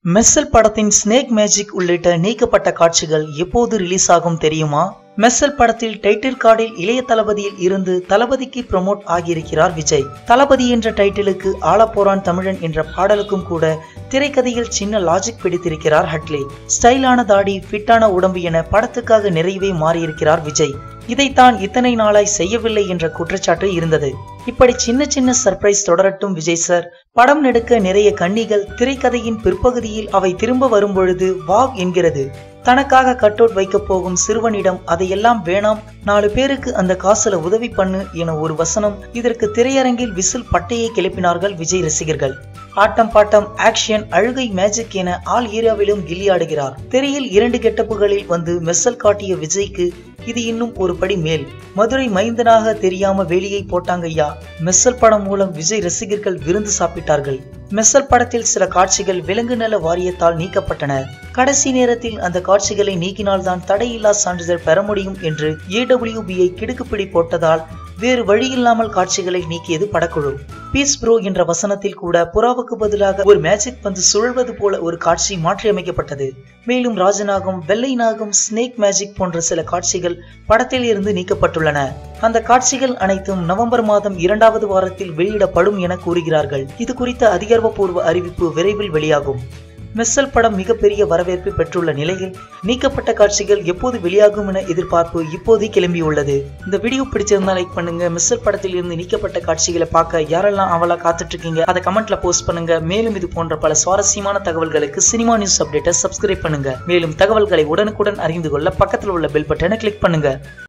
மெர்சல் படத்தின் snake magic உள்ளிட்ட நீக்கப்பட்ட காட்சிகள் எப்போது ரிலீஸ் ஆகும் தெரியுமா மெர்சல் படத்தில் டைட்டில் கார்டில் இளைய தளபதியில் இருந்து தளபதிக்கு ப்ரமோட் ஆகியிருக்கிறார் விஜய் தளபதி என்ற டைட்டிலுக்கு ஆலப்போரான் தமிழன் என்ற பாடலுக்கும் கூட திரைக்கதையில் சின்ன லாஜிக் பிடித்திருக்கிறார் ஹட்லி ஸ்டைலான தாடி ஃபிட்டான உடம்பு என படத்துக்காக நிறையவே மாறியிருக்கிறார் விஜய் இதைத்தான் இத்தனை நாளாய் செய்யவில்லை என்ற குற்றச்சாட்டு இருந்தது இப்படி சின்ன சின்ன சர்ப்ரைஸ் தொடரட்டும் விஜய் சார் படம் நெடுக்க நிறைய கன்னிகள் திரைக்கதையின் பிற்பகுதியில் அவை திரும்ப வரும்பொழுது வாவ் என்கிறது தனக்காக கட் அவுட் வைக்க போகும் சிறுவனிடம் அதையெல்லாம் வேணாம் நாலு பேருக்கு அந்த காசுல உதவி பண்ணு என ஒரு வசனம் இதற்கு திரையரங்கில் விசில் பட்டையை கிளப்பினார்கள் விஜய் ரசிகர்கள் ஆட்டம் பாட்டம் ஆக்ஷன் அழுகை மேஜிக் என ஆல் ஏரியாவிலும் கில்லியாடுகிறார் திரையில் இரண்டு கெட்டப்புகளில் வந்து மெர்சல் காட்டிய விஜய்க்கு இது இன்னும் ஒரு படி மேல் மதுரை மைந்தனாக தெரியாம வேலியை போட்டாங்க ஐயா மெர்சல் படம் மூலம் விஜய் ரசிகர்கள் விருந்து சாப்பிட்டார்கள் மெர்சல் படத்தில் சில காட்சிகள் விலங்கு நல வாரியத்தால் நீக்கப்பட்டன கடைசி நேரத்தில் அந்த காட்சிகளை நீக்கினால்தான் தடையில்லா சான்றிதழ் பெற முடியும் என்று ஏடபிள்யூபிஐ கிடுக்குப்பிடி போட்டதால் வேறு வழியில்லாமல் காட்சிகளை நீக்கியது படக்குழு பீஸ் ப்ரோ என்ற வசனத்தில் கூட புறாவுக்கு பதிலாக ஒரு மேஜிக் பந்து சுழல்வது போல ஒரு காட்சி மாற்றியமைக்கப்பட்டது மேலும் ராஜநாகம் வெள்ளை நாகம் ஸ்னேக் மேஜிக் போன்ற சில காட்சிகள் படத்தில் இருந்து நீக்கப்பட்டுள்ளன அந்த காட்சிகள் அனைத்தும் நவம்பர் மாதம் இரண்டாவது வாரத்தில் வெளியிடப்படும் என கூறுகிறார்கள் இது குறித்த அதிகாரப்பூர்வ அறிவிப்பு விரைவில் வெளியாகும் மெர்சல் படம் மிகப்பெரிய வரவேற்பை பெற்றுள்ள நிலையில் நீக்கப்பட்ட காட்சிகள் எப்போது வெளியாகும் என எதிர்பார்ப்பு இப்போதே கிளம்பியுள்ளது இந்த வீடியோ பிடிச்சிருந்தா லைக் பண்ணுங்க மெர்சல் படத்தில் இருந்து நீக்கப்பட்ட காட்சிகளை பார்க்க யாரெல்லாம் அவளா காத்துட்டு இருக்கீங்க அதை கமெண்ட்ல போஸ்ட் பண்ணுங்க மேலும் இது போன்ற பல சுவாரஸ்யமான தகவல்களுக்கு சினிமா நியூஸ் அப்டேட்டை சப்ஸ்கிரைப் பண்ணுங்க மேலும் தகவல்களை உடனுக்குடன் அறிந்து கொள்ள பக்கத்தில் உள்ள பெல் பட்டனை கிளிக் பண்ணுங்க